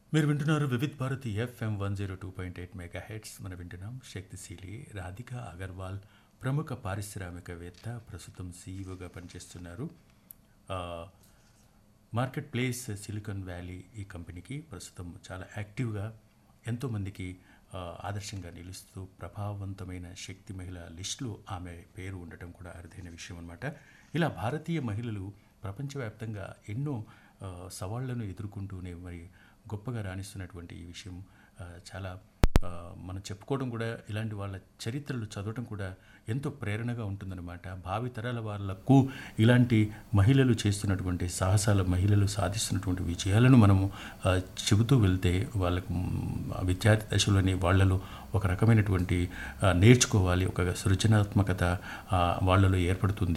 మీరు వింటున్నారు Vividh Bharati FM one zero two point eight megahertz మనం వింటున్నాం శక్తిశీలి రాధిక అగర్వాల్ ప్రముఖ పారిశ్రామికవేత్త ప్రస్తుతం సీఈఓగా పనిచేస్తున్నారు ఆ, మార్కెట్ ప్లేస్ సిలికాన్ వ్యాలీ ఈ కంపెనీకి ప్రస్తుతం చాలా యాక్టివ్గా ఎంతోమందికి ఆ, ఆదర్శంగా నిలుస్తూ ప్రభావవంతమైన శక్తి మహిళ లిస్టులో ఆమె పేరు ఉండటం కూడా అరుదైన విషయం అనమాట ఇలా భారతీయ మహిళలు ప్రపంచవ్యాప్తంగా ఎన్నో ఆ, సవాళ్లను ఎదుర్కొంటూనే మరి గొప్పగా రాణిస్తున్నటువంటి ఈ విషయం ఆ, చాలా ఆ, మనం చెప్పుకోవడం కూడా ఇలాంటి వాళ్ళ చరిత్రలు చదవడం కూడా ఎంతో ప్రేరణగా ఉంటుందన్నమాట భావి తరాల వాళ్ళకు ఇలాంటి మహిళలు చేస్తున్నటువంటి సాహసాల మహిళలు సాధిస్తున్నటువంటి విజయాలను మనము ఆ, చెబుతూ వెళ్తే వాళ్ళకు మ్, ఆ విద్యార్థి దశలోని వాళ్ళలో ఒక రకమైనటువంటి ఆ, నేర్చుకోవాలి ఒక సృజనాత్మకత ఆ, వాళ్ళలో ఏర్పడుతుంది